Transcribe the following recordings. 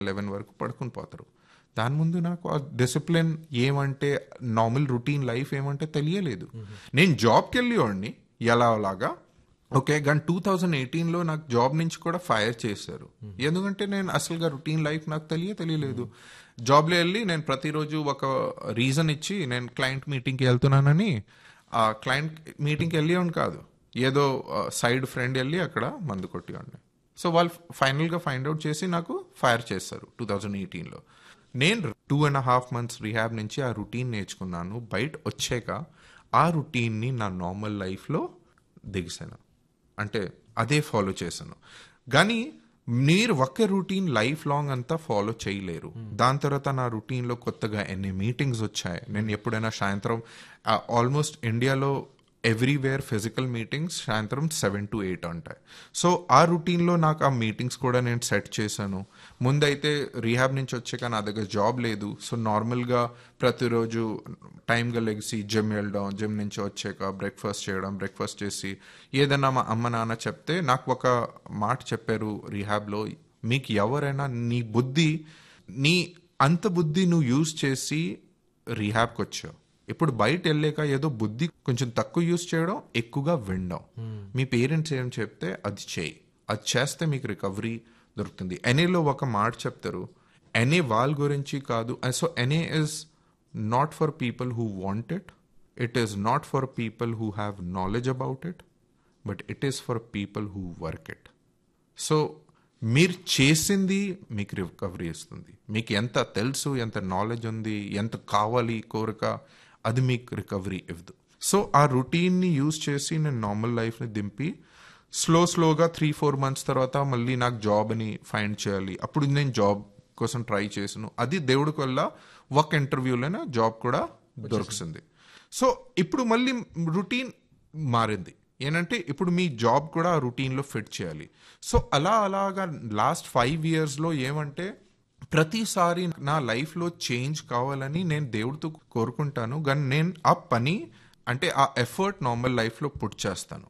eleven వరకు పడుకుని పోతారు దాని ముందు నాకు ఆ డిసిప్లిన్ ఏమంటే నార్మల్ రొటీన్ లైఫ్ ఏమంటే తెలియలేదు నేను జాబ్కి వెళ్ళేవాడిని ఎలా అలాగా ఓకే కానీ టూ థౌజండ్ ఎయిటీన్లో నాకు జాబ్ నుంచి కూడా ఫైర్ చేశారు ఎందుకంటే నేను అసలుగా రొటీన్ లైఫ్ నాకు తెలియ తెలియలేదు జాబ్లో వెళ్ళి నేను ప్రతిరోజు ఒక రీజన్ ఇచ్చి నేను క్లయింట్ మీటింగ్కి వెళ్తున్నానని ఆ క్లయింట్ మీటింగ్కి వెళ్ళేవాడిని కాదు ఏదో సైడ్ ఫ్రెండ్ వెళ్ళి అక్కడ మందు కొట్టేవాడిని సో వాళ్ళు ఫైనల్గా ఫైండ్ అవుట్ చేసి నాకు ఫైర్ చేస్తారు టూ థౌజండ్ ఎయిటీన్లో నేను two and half months rehab నుంచి ఆ రొటీన్ నేర్చుకున్నాను బయట వచ్చాక ఆ రొటీన్ని నా నార్మల్ లైఫ్లో దిగిసాను అంటే అదే ఫాలో చేశాను కానీ మీరు ఒక్క రొటీన్ లైఫ్ లాంగ్ అంతా ఫాలో చేయలేరు దాని తర్వాత నా రొటీన్లో కొత్తగా ఎన్ని మీటింగ్స్ వచ్చాయి నేను ఎప్పుడైనా సాయంత్రం ఆల్మోస్ట్ ఇండియాలో ఎవ్రీవేర్ ఫిజికల్ మీటింగ్స్ సాయంత్రం సెవెన్ టు ఎయిట్ ఉంటాయి సో ఆ రొటీన్లో నాకు ఆ మీటింగ్స్ కూడా నేను సెట్ చేశాను ముందైతే రీహాబ్ నుంచి వచ్చాక నా దగ్గర జాబ్ లేదు సో నార్మల్గా ప్రతిరోజు టైంగా లెగిసి జిమ్ వెళ్ళడం జిమ్ నుంచి వచ్చాక బ్రేక్ఫాస్ట్ చేయడం బ్రేక్ఫాస్ట్ చేసి ఏదైనా మా అమ్మ నాన్న చెప్తే నాకు ఒక మాట చెప్పారు రీహాబ్లో మీకు ఎవరైనా నీ బుద్ధి నీ అంత బుద్ధి నువ్వు యూజ్ చేసి రీహాబ్కి వచ్చావు ఇప్పుడు బయట వెళ్ళాక ఏదో బుద్ధి కొంచెం తక్కువ యూజ్ చేయడం ఎక్కువగా వినడం మీ పేరెంట్స్ ఏం చెప్తే అది చేయి అది చేస్తే మీకు రికవరీ దొరుకుతుంది ఎనీలో ఒక మాట చెప్తారు ఎనీ వాళ్ళ గురించి కాదు so NA is not for people who want it it is not for people who have knowledge about it but it is for people who work it so మీరు చేసింది మీకు రికవరీ ఇస్తుంది మీకు ఎంత తెలుసు ఎంత నాలెడ్జ్ ఉంది ఎంత కావాలి కోరిక అది మీకు రికవరీ ఇవ్వదు సో ఆ రొటీన్ని యూజ్ చేసి నేను నార్మల్ లైఫ్ని దింపి స్లో స్లోగా త్రీ ఫోర్ మంత్స్ తర్వాత మళ్ళీ నాకు జాబ్ని ఫైండ్ చేయాలి అప్పుడు నేను జాబ్ కోసం ట్రై చేసాను అది దేవుడికి వల్ల ఒక ఇంటర్వ్యూలోనే జాబ్ కూడా దొరుకుతుంది సో ఇప్పుడు మళ్ళీ రొటీన్ మారింది ఏంటంటే ఇప్పుడు మీ జాబ్ కూడా ఆ రొటీన్లో ఫిట్ చేయాలి సో అలా అలాగా లాస్ట్ ఫైవ్ ఇయర్స్లో ఏమంటే ప్రతిసారి నా లైఫ్లో చేంజ్ కావాలని నేను దేవుడితో కోరుకుంటాను కానీ నేను ఆ పని అంటే ఆ ఎఫర్ట్ నార్మల్ లైఫ్లో పుట్ చేస్తాను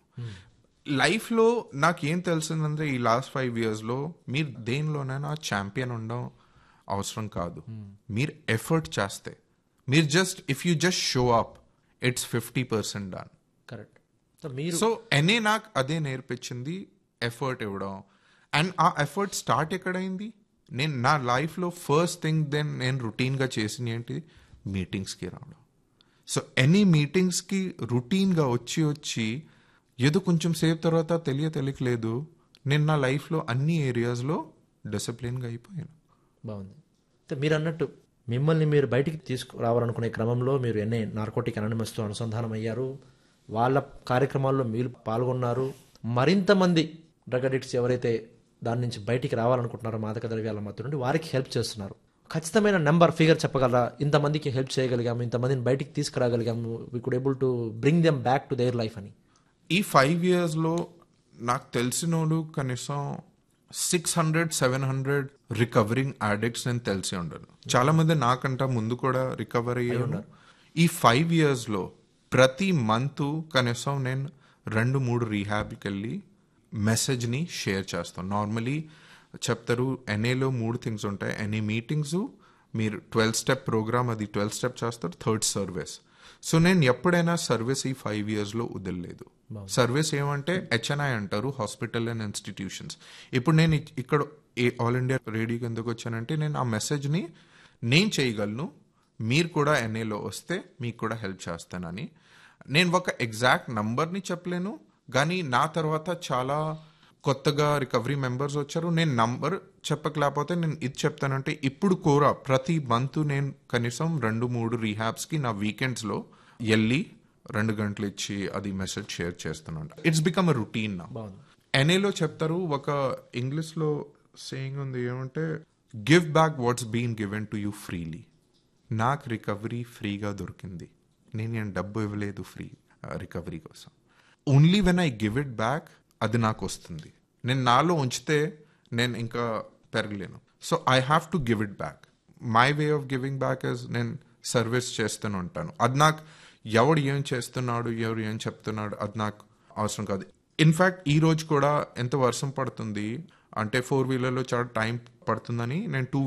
లైఫ్లో నాకు ఏం తెలిసిందంటే ఈ లాస్ట్ ఫైవ్ ఇయర్స్లో మీరు దేనిలోనైనా ఛాంపియన్ ఉండడం అవసరం కాదు మీరు ఎఫర్ట్ చేస్తే మీరు just if you just show up it's fifty percent done correct so మీరు సో ఎనే నాకు అదే నేర్పించింది ఎఫర్ట్ ఇవ్వడం అండ్ ఆ ఎఫర్ట్ స్టార్ట్ ఎక్కడైంది నేను నా లైఫ్లో ఫస్ట్ థింగ్ దెన్ నేను రొటీన్గా చేసింది ఏంటి మీటింగ్స్కి రావడం సో ఎనీ మీటింగ్స్కి రొటీన్గా వచ్చి వచ్చి ఏదో కొంచెం సేపు తర్వాత తెలియ తెలియట్లేదు నేను నా లైఫ్లో అన్ని ఏరియాస్లో డిసిప్లిన్గా అయిపోయాను బాగుంది అయితే మీరు అన్నట్టు మిమ్మల్ని మీరు బయటికి తీసుకురావాలనుకునే క్రమంలో మీరు ఎన్ఏ నార్కోటిక్ అననిమస్తో అనుసంధానం అయ్యారు వాళ్ళ కార్యక్రమాల్లో మీరు పాల్గొన్నారు మరింత మంది డ్రగ్ అడిక్ట్స్ ఎవరైతే దాని నుంచి బయటికి రావాలనుకుంటున్నారో మాదక ద్రవ్యాల మధ్య నుండి వారికి హెల్ప్ చేస్తున్నారు ఖచ్చితమైన నెంబర్ ఫిగర్ చెప్పగలరా ఇంతమందికి హెల్ప్ చేయగలిగాము ఇంతమందిని బయటికి తీసుకురాగలిగాము we could able to bring them back to their life అని ఈ ఫైవ్ ఇయర్స్లో నాకు తెలిసినోడు కనీసం six hundred seven hundred recovering addicts నేను తెలిసి ఉండను చాలా మంది నాకంట ముందు కూడా రికవర్ అయ్యాను ఈ ఫైవ్ ఇయర్స్లో ప్రతి మంత్ కనీసం నేను రెండు మూడు రీహాబ్కి వెళ్ళి మెసేజ్ని షేర్ చేస్తాను నార్మలీ చెప్తారు ఎన్ఏలో మూడు థింగ్స్ ఉంటాయి ఎనీ మీటింగ్స్ మీరు ట్వెల్వ్ స్టెప్ ప్రోగ్రామ్ అది ట్వెల్వ్ స్టెప్ చేస్తారు థర్డ్ సర్వీస్ సో నేను ఎప్పుడైనా సర్వీస్ ఈ ఫైవ్ ఇయర్స్లో వదలలేదు సర్వీస్ ఏమంటే హెచ్ఎన్ఐ అంటారు హాస్పిటల్ అండ్ ఇన్స్టిట్యూషన్స్ ఇప్పుడు నేను ఇక్- ఇక్కడ ఏ ఆల్ ఇండియా రేడియోకి ఎందుకు వచ్చానంటే నేను ఆ మెసేజ్ని నేను చేయగలను మీరు కూడా ఎన్ఏలో వస్తే మీకు కూడా హెల్ప్ చేస్తానని నేను ఒక ఎగ్జాక్ట్ నంబర్ని చెప్పలేను కానీ నా తర్వాత చాలా కొత్తగా రికవరీ మెంబర్స్ వచ్చారు నేను నంబర్ చెప్పకలేకపోతే నేను ఇది చెప్తానంటే ఇప్పుడు కూడా ప్రతి మంత్ నేను కనీసం రెండు మూడు రీహాబ్స్కి నా వీకెండ్స్లో వెళ్ళి రెండు గంటలు ఇచ్చి అది మెసేజ్ షేర్ చేస్తున్నాను ఇట్స్ బికమ్ అ రొటీన్ నా బాగుంది ఎన్ఏలో చెప్తారు ఒక ఇంగ్లీష్లో సేయింగ్ ఉంది ఏమంటే give back what's been given to you freely నాకు రికవరీ ఫ్రీగా దొరికింది నేను ఏం డబ్బు ఇవ్వలేదు ఫ్రీ రికవరీ కోసం only when I give it back అది నాకు వస్తుంది నేను నాలో ఉంచితే నేను ఇంకా పెరగలేను so I have to give it back my way of giving back is నేను సర్వీస్ చేస్తూనే ఉంటాను అది నాకు ఎవడు ఏం చేస్తున్నాడు ఎవరు ఏం చెప్తున్నాడు అది నాకు అవసరం కాదు ఇన్ఫ్యాక్ట్ ఈ రోజు కూడా ఎంత వర్షం పడుతుంది అంటే ఫోర్ వీలర్లో చాలా టైం పడుతుందని నేను టూ